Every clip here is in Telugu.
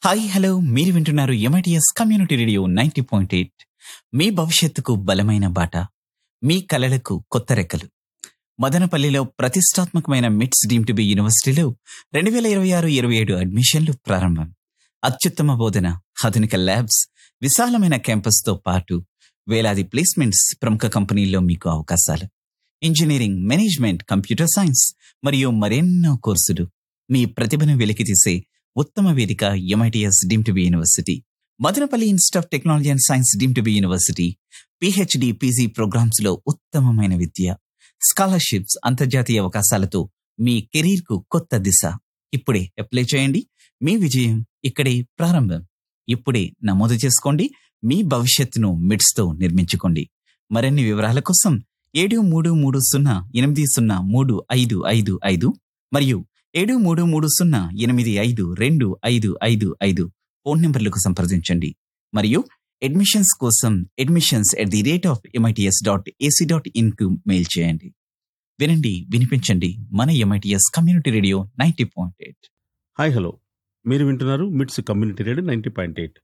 హాయ్ హలో మీరు వింటున్నారు MITS community radio ninety point eight మీ భవిష్యత్తుకు బలమైన బాట మీ కలలకు కొత్త రెక్కలు మదనపల్లిలో ప్రతిష్టాత్మకమైన మిట్స్ డీమ్ టు బి యూనివర్సిటీలో రెండు వేల ఇరవై ఆరు ఇరవై ఏడు అడ్మిషన్లు ప్రారంభం అత్యుత్తమ బోధన ఆధునిక ల్యాబ్స్ విశాలమైన క్యాంపస్తో పాటు వేలాది ప్లేస్మెంట్స్ ప్రముఖ కంపెనీల్లో మీకు అవకాశాలు ఇంజనీరింగ్ మేనేజ్మెంట్ కంప్యూటర్ సైన్స్ మరియు మరెన్నో కోర్సులు మీ ప్రతిభను వెలికితీసే ఉత్తమ వేదిక MITS deemed to be university Madanapalle institute of technology and science deemed to be university PhD PG programmes లో ఉత్తమమైన విద్య స్కాలర్షిప్స్ అంతర్జాతీయ అవకాశాలతో మీ కెరీర్ కు కొత్త దిశ ఇప్పుడే అప్లై చేయండి మీ విజయం ఇక్కడే ప్రారంభం ఇప్పుడే నమోదు చేసుకోండి మీ భవిష్యత్తును మిడ్స్ తో నిర్మించుకోండి మరిన్ని వివరాల కోసం ఏడు మూడు మూడు సున్నా ఎనిమిది సున్నా మూడు ఐదు ఐదు ఐదు మరియు ఏడు మూడు మూడు సున్నా ఎనిమిది ఐదు రెండు ఐదు ఐదు ఐదు ఫోన్ నెంబర్లకు సంప్రదించండి మరియు అడ్మిషన్స్ కోసం admissions at the rate of MITS dot AC dot in కు మెయిల్ చేయండి వినండి వినిపించండి మన MITS community radio ninety point eight hi hello మీరు వింటున్నారు MITS community radio ninety point eight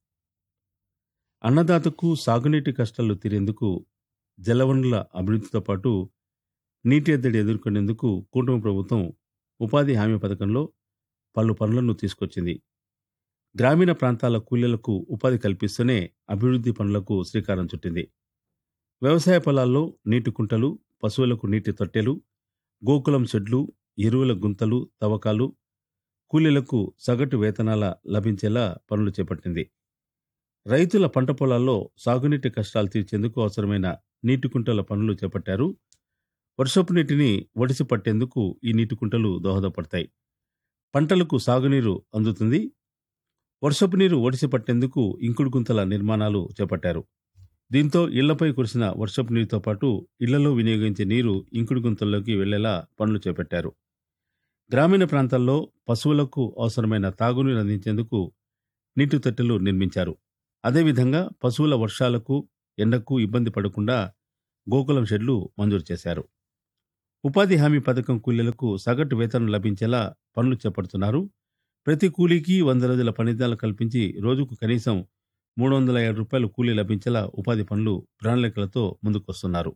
అన్నదాతకు సాగునీటి కష్టాలు తీరేందుకు జలవనరుల అభివృద్ధితో పాటు నీటి ఎద్దడి ఎదుర్కొనేందుకు కూటమి ప్రభుత్వం ఉపాధి హామీ పథకంలో పలు పనులను తీసుకొచ్చింది గ్రామీణ ప్రాంతాల కూలీలకు ఉపాధి కల్పిస్తూనే అభివృద్ధి పనులకు శ్రీకారం చుట్టింది వ్యవసాయ పొలాల్లో నీటి కుంటలు పశువులకు నీటి తొట్టెలు గోకులం షెడ్లు ఎరువుల గుంతలు తవ్వకాలు కూలీలకు సగటు వేతనాల లభించేలా పనులు చేపట్టింది రైతుల పంట పొలాల్లో సాగునీటి కష్టాలు తీర్చేందుకు అవసరమైన నీటి కుంటల పనులు చేపట్టారు వర్షపు నీటిని ఒడిసి పట్టేందుకు ఈ నీటి కుంటలు దోహదపడతాయి పంటలకు సాగునీరు అందుతుంది వర్షపు నీరు ఒడిసి పట్టేందుకు ఇంకుడు గుంతల నిర్మాణాలు చేపట్టారు దీంతో ఇళ్లపై కురిసిన వర్షపు నీరుతో పాటు ఇళ్లలో వినియోగించే నీరు ఇంకుడు గుంతల్లోకి వెళ్లేలా పనులు చేపట్టారు గ్రామీణ ప్రాంతాల్లో పశువులకు అవసరమైన తాగునీరు అందించేందుకు నీటి తొట్టెలు నిర్మించారు అదేవిధంగా పశువుల వర్షాలకు ఎండకు ఇబ్బంది పడకుండా గోకులం షెడ్లు మంజూరు చేశారు ఉపాధి హామీ పథకం కూలీలకు సగటు వేతనం లభించేలా పనులు చేపడుతున్నారు ప్రతి కూలీకి వంద రోజుల పనిదినాలు కల్పించి రోజుకు కనీసం మూడు వందల ఏడు రూపాయలు కూలీ లభించేలా ఉపాధి పనులు ప్రణాళికలతో ముందుకొస్తున్నారు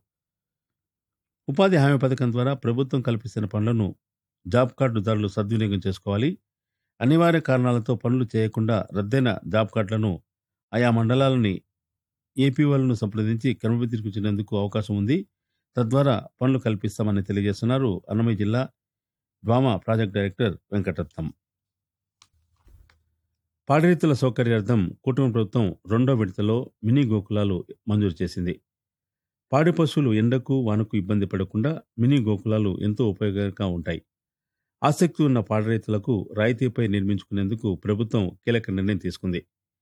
ఉపాధి హామీ పథకం ద్వారా ప్రభుత్వం కల్పిస్తున్న పనులను జాబ్ కార్డుదారులు సద్వినియోగం చేసుకోవాలి అనివార్య కారణాలతో పనులు చేయకుండా రద్దయిన జాబ్ కార్డులను ఆయా మండలాలని ఏపీఓలను సంప్రదించి క్రమబద్ధీకరించేందుకు అవకాశం ఉంది తద్వారా పనులు కల్పిస్తామని తెలియజేస్తున్నారు అన్నమయ్య జిల్లా డ్వామా ప్రాజెక్ట్ డైరెక్టర్ వెంకటరత్నం పాడిరైతుల సౌకర్యార్థం కుటుంబ ప్రభుత్వం రెండో విడతలో మినీ గోకులాలు మంజూరు చేసింది పాడి పశువులు ఎండకు వానకు ఇబ్బంది పడకుండా మినీ గోకులాలు ఎంతో ఉపయోగకరంగా ఉంటాయి ఆసక్తి ఉన్న పాడి రైతులకు రాయితీపై నిర్మించుకునేందుకు ప్రభుత్వం కీలక నిర్ణయం తీసుకుంది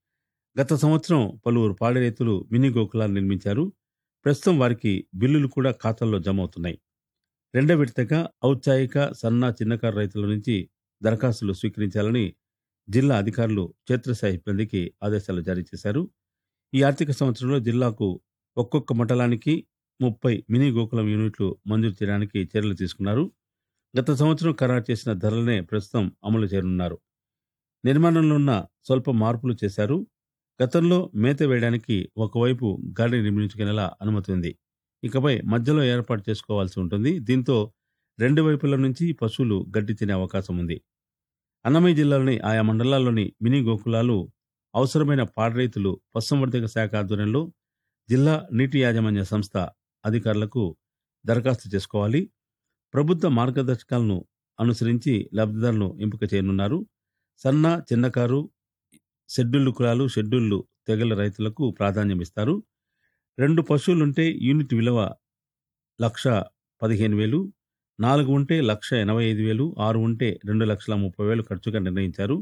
గత సంవత్సరం పలువురు పాడి రైతులు మినీ గోకులాలు నిర్మించారు ప్రస్తుతం వారికి బిల్లులు కూడా ఖాతాల్లో జమ అవుతున్నాయి రెండో విడతగా ఔత్సాహిక సన్న చిన్నకారు రైతుల నుంచి దరఖాస్తులు స్వీకరించాలని జిల్లా అధికారులు క్షేత్రస్థాయి సిబ్బందికి ఆదేశాలు జారీ చేశారు ఈ ఆర్థిక సంవత్సరంలో జిల్లాకు ఒక్కొక్క మండలానికి ముప్పై మినీ గోకులం యూనిట్లు మంజూరు చేయడానికి చర్యలు తీసుకున్నారు గత సంవత్సరం ఖరారు చేసిన ధరలనే ప్రస్తుతం అమలు చేయనున్నారు నిర్మాణంలో ఉన్న స్వల్ప మార్పులు చేశారు గతంలో మేత వేయడానికి ఒకవైపు గాడి నిర్మించుకునేలా అనుమతి ఉంది ఇకపై మధ్యలో ఏర్పాటు చేసుకోవాల్సి ఉంటుంది దీంతో రెండు వైపుల నుంచి పశువులు గడ్డి తినే అవకాశం ఉంది అన్నమయ్య జిల్లాలోని ఆయా మండలాల్లోని మినీ గోకులాలు అవసరమైన పాడి రైతులు పశుసంవర్ధక శాఖ ఆధ్వర్యంలో జిల్లా నీటి యాజమాన్య సంస్థ అధికారులకు దరఖాస్తు చేసుకోవాలి ప్రభుత్వ మార్గదర్శకాలను అనుసరించి లబ్ధిదారులను ఎంపిక చేయనున్నారు సన్న చిన్నకారు షెడ్యూల్డ్ కులాలు షెడ్యూల్డ్ తెగల రైతులకు ప్రాధాన్యం ఇస్తారు రెండు పశువులుంటే యూనిట్ విలువ లక్ష పదిహేను వేలు నాలుగు ఉంటే లక్ష ఎనభై ఐదు వేలు ఆరు ఉంటే రెండు లక్షల ముప్పై వేలు ఖర్చుగా నిర్ణయించారు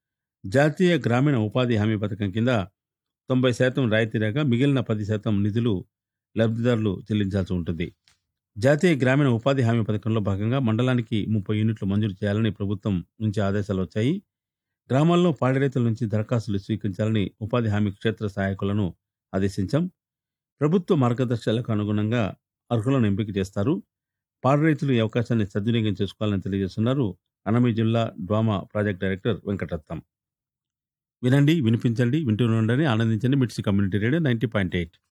జాతీయ గ్రామీణ ఉపాధి హామీ పథకం కింద తొంభై శాతం రాయితీ రాగా మిగిలిన పది శాతం నిధులు లబ్ధిదారులు చెల్లించాల్సి ఉంటుంది జాతీయ గ్రామీణ ఉపాధి హామీ పథకంలో భాగంగా మండలానికి ముప్పై యూనిట్లు మంజూరు చేయాలని ప్రభుత్వం నుంచి ఆదేశాలు వచ్చాయి గ్రామాల్లో పాడి రైతుల నుంచి దరఖాస్తులు స్వీకరించాలని ఉపాధి హామీ క్షేత్ర సహాయకులను ఆదేశించాం ప్రభుత్వ మార్గదర్శకాలకు అనుగుణంగా అర్హులను ఎంపిక చేస్తారు పాడి రైతులు ఈ అవకాశాన్ని సద్వినియోగం చేసుకోవాలని తెలియజేస్తున్నారు అన్నమయ్య జిల్లా డ్వామా ప్రాజెక్ట్ డైరెక్టర్ వెంకటరత్నం వినండి వినిపించండి వింటూ ఉండండి ఆనందించండి MITS community radio ninety point eight